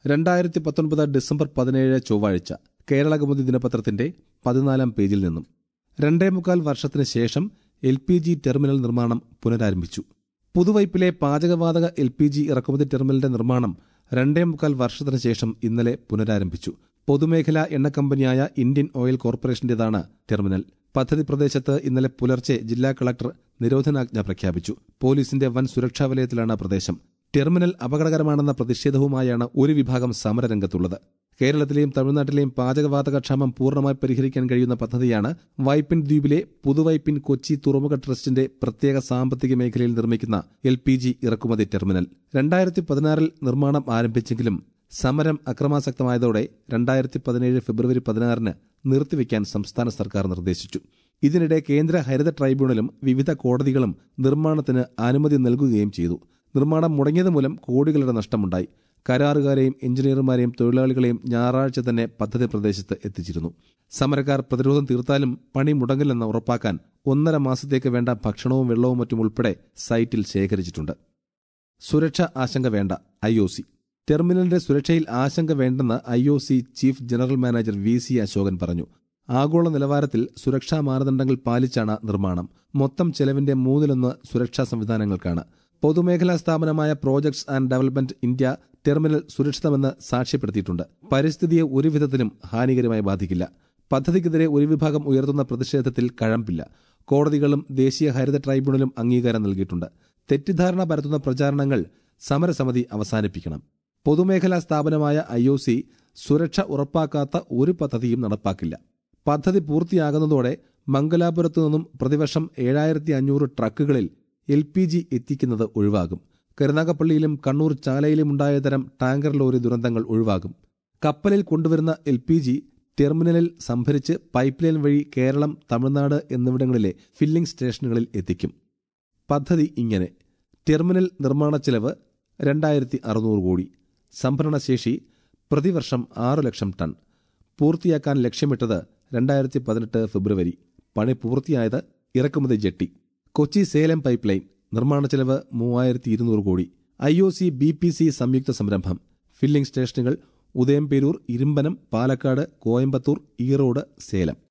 രണ്ടായിരത്തി പത്തൊൻപത് ഡിസംബർ പതിനേഴ് ചൊവ്വാഴ്ച കേരളകൗമുദി ദിനപത്രത്തിന്റെ പതിനാലാം പേജിൽ നിന്നും രണ്ടേ മുക്കാൽ വർഷത്തിന് ശേഷം എൽ പി ജി ടെർമിനൽ നിർമ്മാണം പുനരാരംഭിച്ചു പുതുവൈപ്പിലെ പാചകവാതക എൽ പി ജി ഇറക്കുമതി ടെർമിനലിന്റെ നിർമ്മാണം രണ്ടേ മുക്കാൽ വർഷത്തിന് ശേഷം ഇന്നലെ പുനരാരംഭിച്ചു പൊതുമേഖലാ എണ്ണ കമ്പനിയായ ഇന്ത്യൻ ഓയിൽ കോർപ്പറേഷന്റേതാണ് ടെർമിനൽ പദ്ധതി പ്രദേശത്ത് ഇന്നലെ പുലർച്ചെ ജില്ലാ കളക്ടർ നിരോധനാജ്ഞ പ്രഖ്യാപിച്ചു പോലീസിന്റെ വൻ സുരക്ഷാ വലയത്തിലാണ് പ്രദേശം ടെർമിനൽ അപകടകരമാണെന്ന പ്രതിഷേധവുമായാണ് ഒരു വിഭാഗം സമരരംഗത്തുള്ളത് കേരളത്തിലെയും തമിഴ്നാട്ടിലെയും പാചകവാതക ക്ഷാമം പൂർണ്ണമായി പരിഹരിക്കാൻ കഴിയുന്ന പദ്ധതിയാണ് വൈപ്പിൻ ദ്വീപിലെ പുതുവൈപ്പിൻ കൊച്ചി തുറമുഖ ട്രസ്റ്റിന്റെ പ്രത്യേക സാമ്പത്തിക മേഖലയിൽ നിർമ്മിക്കുന്ന എൽ പി ജി ഇറക്കുമതി ടെർമിനൽ രണ്ടായിരത്തി പതിനാറിൽ നിർമ്മാണം ആരംഭിച്ചെങ്കിലും സമരം അക്രമാസക്തമായതോടെ രണ്ടായിരത്തി പതിനേഴ് ഫെബ്രുവരി പതിനാറിന് നിർത്തിവെക്കാൻ സംസ്ഥാന സർക്കാർ നിർദ്ദേശിച്ചു ഇതിനിടെ കേന്ദ്ര ഹരിത ട്രൈബ്യൂണലും വിവിധ കോടതികളും നിർമ്മാണത്തിന് അനുമതി നൽകുകയും ചെയ്തു നിർമ്മാണം മുടങ്ങിയത് മൂലം കോടികളുടെ നഷ്ടമുണ്ടായി കരാറുകാരെയും എഞ്ചിനീയർമാരെയും തൊഴിലാളികളെയും ഞായറാഴ്ച തന്നെ പദ്ധതി പ്രദേശത്ത് എത്തിച്ചിരുന്നു സമരക്കാർ പ്രതിരോധം തീർത്താലും പണി മുടങ്ങില്ലെന്ന് ഉറപ്പാക്കാൻ ഒന്നര മാസത്തേക്ക് വേണ്ട ഭക്ഷണവും വെള്ളവും മറ്റും ഉൾപ്പെടെ സൈറ്റിൽ ശേഖരിച്ചിട്ടുണ്ട് സുരക്ഷ ആശങ്ക വേണ്ട ഐ ഒ സി ടെർമിനലിന്റെ സുരക്ഷയിൽ ആശങ്ക വേണ്ടെന്ന് I O C chief general manager V C Ashokan പറഞ്ഞു ആഗോള നിലവാരത്തിൽ സുരക്ഷാ മാനദണ്ഡങ്ങൾ പാലിച്ചാണ് നിർമ്മാണം മൊത്തം ചെലവിന്റെ മൂന്നിലൊന്ന് സുരക്ഷാ സംവിധാനങ്ങൾക്കാണ് പൊതുമേഖലാ സ്ഥാപനമായ projects and development India terminal സുരക്ഷിതമെന്ന് സാക്ഷ്യപ്പെടുത്തിയിട്ടുണ്ട് പരിസ്ഥിതിയെ ഒരു വിധത്തിലും ഹാനികരമായി ബാധിക്കില്ല പദ്ധതിക്കെതിരെ ഒരു വിഭാഗം ഉയർത്തുന്ന പ്രതിഷേധത്തിൽ കഴമ്പില്ല കോടതികളും ദേശീയ ഹരിത ട്രൈബ്യൂണലും അംഗീകാരം നൽകിയിട്ടുണ്ട് തെറ്റിദ്ധാരണ പരത്തുന്ന പ്രചാരണങ്ങൾ സമരസമിതി അവസാനിപ്പിക്കണം പൊതുമേഖലാ സ്ഥാപനമായ ഐ ഒ സി സുരക്ഷ ഉറപ്പാക്കാത്ത ഒരു പദ്ധതിയും നടപ്പാക്കില്ല പദ്ധതി പൂർത്തിയാകുന്നതോടെ മംഗലാപുരത്തു നിന്നും പ്രതിവർഷം ഏഴായിരത്തി അഞ്ഞൂറ് ട്രക്കുകളിൽ എൽ പി ജി എത്തിക്കുന്നത് ഒഴിവാകും കരുനാഗപ്പള്ളിയിലും കണ്ണൂർ ചാലയിലും ഉണ്ടായ തരം ടാങ്കർ ലോറി ദുരന്തങ്ങൾ ഒഴിവാകും കപ്പലിൽ കൊണ്ടുവരുന്ന എൽ പി ജി ടെർമിനലിൽ സംഭരിച്ച് പൈപ്പ് ലൈൻ വഴി കേരളം തമിഴ്നാട് എന്നിവിടങ്ങളിലെ ഫില്ലിംഗ് സ്റ്റേഷനുകളിൽ എത്തിക്കും പദ്ധതി ഇങ്ങനെ ടെർമിനൽ നിർമ്മാണ ചെലവ് രണ്ടായിരത്തി അറുന്നൂറ് കോടി സംഭരണശേഷി പ്രതിവർഷം ആറു ലക്ഷം ടൺ പൂർത്തിയാക്കാൻ ലക്ഷ്യമിട്ടത് രണ്ടായിരത്തി പതിനെട്ട് ഫെബ്രുവരി പണി പൂർത്തിയായത് ഇറക്കുമതി jetty Kochi Salem pipeline നിർമ്മാണ ചെലവ് മൂവായിരത്തി ഇരുന്നൂറ് കോടി I O C B P C സംയുക്ത സംരംഭം ഫില്ലിംഗ് സ്റ്റേഷനുകൾ ഉദയംപേരൂർ ഇരുമ്പനം പാലക്കാട് കോയമ്പത്തൂർ ഈറോഡ് സേലം